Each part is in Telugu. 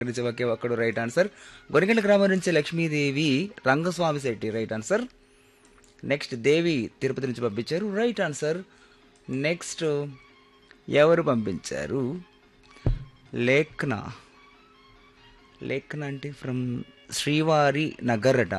నుంచి ఒకే ఒక్కడు రైట్ ఆన్సర్ గొరిగంట గ్రామం నుంచి Lakshmidevi Rangaswamy Shetty right answer next Devi Tirupati నుంచి పంపించారు రైట్ ఆన్సర్ నెక్స్ట్ ఎవరు పంపించారు లేఖన లేఖన అంటే ఫ్రమ్ శ్రీవారి నగర్ అట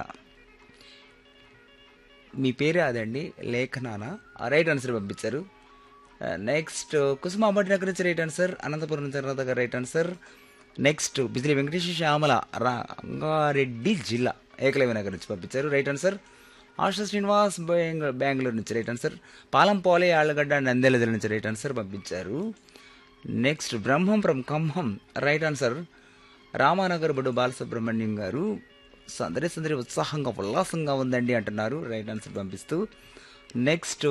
మీ పేరే అదండి లేఖనానా రైట్ ఆన్సర్ పంపించారు నెక్స్ట్ కుసుమాబాటి నగర్ నుంచి రైట్ ఆన్సర్ అనంతపురం నుంచి Anantha garu right answer next Bijili Venkateswara Shyamala Rangareddy జిల్లా ఏకలవ్య నగర్ నుంచి పంపించారు రైట్ ఆన్సర్ ఆశా శ్రీనివాస్ బెంగ బెంగళూరు నుంచి రైట్ ఆన్సర్ పాలంపోలే ఆళ్ళగడ్డ నంద్యాల జిల్లా నుంచి రైట్ ఆన్సర్ పంపించారు next Brahmam from Khammam right answer Ramanagar బడు బాలసుబ్రహ్మణ్యం గారు సందడి సందడి ఉత్సాహంగా ఉల్లాసంగా ఉందండి అంటున్నారు రైట్ ఆన్సర్ పంపిస్తూ నెక్స్ట్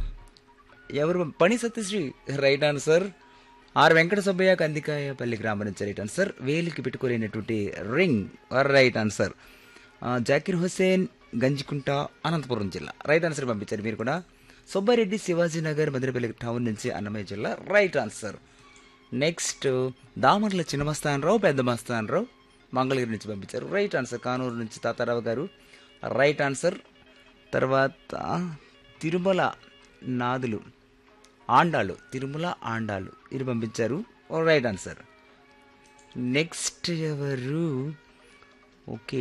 ఎవరు పని Satyasri right answer R Venkata Subbaiah Kandikayapalli గ్రామం నుంచి రైట్ ఆన్సర్ వేలికి పెట్టుకోలేనటువంటి రింగ్ రైట్ ఆన్సర్ ఆ, జాకిర్ హుసేన్ గంజికుంట అనంతపురం జిల్లా రైట్ ఆన్సర్ పంపించారు మీరు కూడా సుబ్బారెడ్డి శివాజీ నగర్ మదిరపల్లి టౌన్ నుంచి అన్నమయ్య జిల్లా రైట్ ఆన్సర్ నెక్స్ట్ దామర్ల చిన్న మస్తానరావు పెద్ద మస్తానరావు మంగళగిరి నుంచి పంపించారు రైట్ ఆన్సర్ కానూరు నుంచి తాతారావు గారు రైట్ ఆన్సర్ తర్వాత తిరుమల నాదులు ఆండాలు తిరుమల ఆండాలు ఇది పంపించారు రైట్ ఆన్సర్ నెక్స్ట్ ఎవరు ఓకే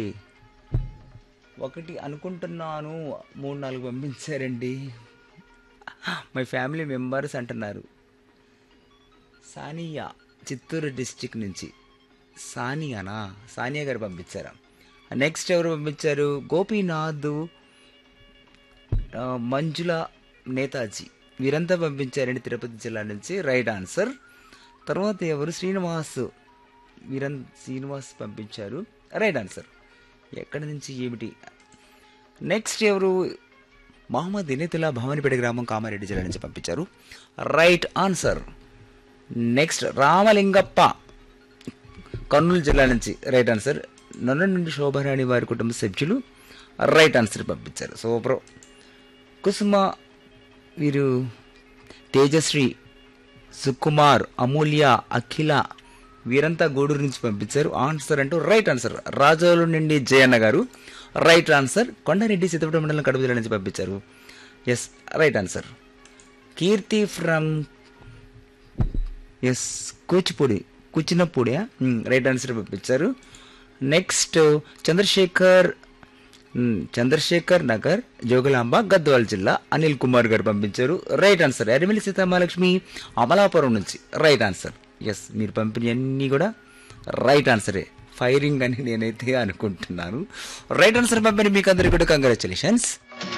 ఒకటి అనుకుంటున్నాను మూడు నాలుగు పంపించారండి మై ఫ్యామిలీ మెంబర్స్ అంటున్నారు సానియా చిత్తూరు డిస్టిక్ నుంచి సానియానా సానియా గారు పంపించారా నెక్స్ట్ ఎవరు పంపించారు గోపీనాథ్ ఆ, మంజుల నేతాజీ వీరంతా పంపించారండి తిరుపతి జిల్లా నుంచి రైట్ ఆన్సర్ తర్వాత ఎవరు శ్రీనివాస్ వీరన్ శ్రీనివాస్ పంపించారు రైట్ ఆన్సర్ ఎక్కడి నుంచి ఏమిటి నెక్స్ట్ ఎవరు మహమ్మద్ ఇనేతుల్లా భవానిపేట గ్రామం కామారెడ్డి జిల్లా నుంచి పంపించారు right answer next Ramalingappa Kurnool జిల్లా నుంచి రైట్ ఆన్సర్ నన్ను నుండి శోభారాణి వారి కుటుంబ సభ్యులు రైట్ ఆన్సర్ పంపించారు సూపర్ కుసుమ వీరు తేజశ్రీ సుకుమార్ అమూల్య అఖిల వీరంతా గూడూరు నుంచి పంపించారు ఆన్సర్ అంటూ రైట్ ఆన్సర్ రాజోలు నుండి జయన్న గారు రైట్ ఆన్సర్ కొండారెడ్డి సిద్ధపట్నం మండలం కడప జిల్లా నుంచి పంపించారు yes right answer Keerthi from S Kuchipudi కూచినపూడియా రైట్ ఆన్సర్ పంపించారు నెక్స్ట్ చంద్రశేఖర్ మ్, చంద్రశేఖర్ నగర్ జోగులాంబ గద్వాల్ జిల్లా అనిల్ కుమార్ గారు పంపించారు రైట్ ఆన్సర్ ఎరిమిలి సీతామహాలక్ష్మి అమలాపురం నుంచి రైట్ ఆన్సర్ ఎస్ మీరు పంపిన అన్నీ కూడా రైట్ ఆన్సరే ఫైరింగ్ అని నేనైతే అనుకుంటున్నాను రైట్ ఆన్సర్ పంపిన మీకు అందరికీ కూడా కంగ్రాచులేషన్స్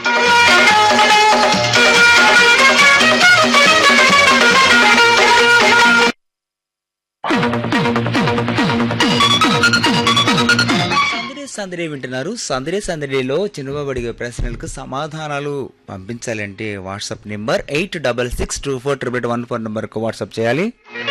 సందడే సందడే వింటున్నారు సందడే సందడిలో చిన్నబాబడిగే ప్రశ్నలకు సమాధానాలు పంపించాలంటే WhatsApp number eight double six two four triple one four నెంబర్కు వాట్సాప్ చేయాలి